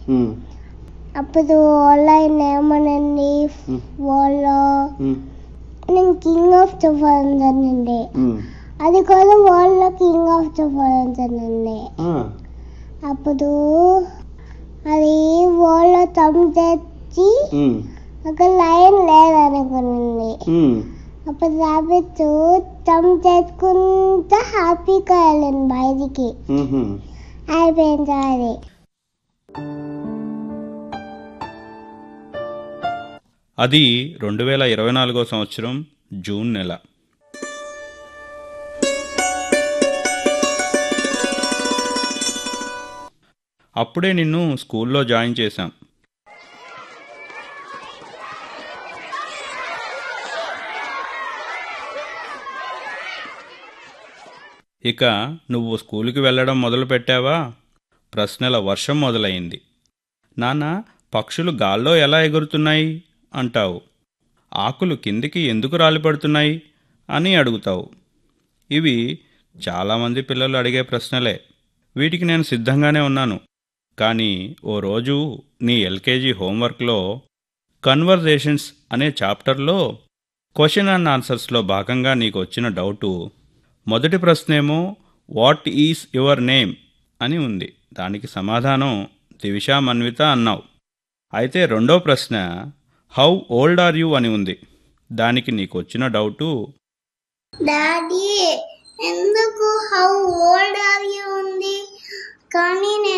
ఉమ్, అప్పుడు ఆన్లైన్ ఏమనండి ఉమ్, వాళ్ళ ఉమ్, నేను కింగ్ ఆఫ్ ద ఫారెన్స్ అనండి ఉమ్. అది కూడా వాళ్ళ కింగ్ ఆఫ్ ద ఫారెన్స్ అనండి ఆ, అప్పుడు అది వాళ్ళ తమ్ తెచ్చి ఉమ్, ఒక లైన్ లేదనుకునింది ఉమ్. అప్పుడు రాబిట్ తమ్ తెచ్చుకుంటా హ్యాపీగా వెళ్ళింది బయటికి ఉహుం. అయిపోయింది అది అది రెండు వేల ఇరవై నాలుగో సంవత్సరం జూన్ నెల అప్పుడే నిన్ను స్కూల్లో జాయిన్ చేశాం ఇక నువ్వు స్కూలుకి వెళ్ళడం మొదలు పెట్టావా ప్రశ్నల వర్షం మొదలైంది నాన్న పక్షులు గాల్లో ఎలా ఎగురుతున్నాయి అంటావు ఆకులు కిందికి ఎందుకు రాలిపడుతున్నాయి అని అడుగుతావు ఇవి చాలామంది పిల్లలు అడిగే ప్రశ్నలే వీటికి నేను సిద్ధంగానే ఉన్నాను కానీ ఓ రోజు నీ ఎల్కేజీ హోంవర్క్లో కన్వర్జేషన్స్ అనే చాప్టర్లో క్వశ్చన్ అండ్ ఆన్సర్స్లో భాగంగా నీకు వచ్చిన డౌటు మొదటి ప్రశ్నేమో వాట్ ఈస్ యువర్ నేమ్ అని ఉంది దానికి సమాధానం దివిషా మన్విత అన్నావు అయితే రెండో ప్రశ్న హౌ ఓల్డ్ ఆర్ యూ అని ఉంది దానికి నీకు వచ్చిన డౌటు డాడీ ఎందుకు హౌ ఓల్డ్ ఆర్ యూ ఉంది కానీ నేను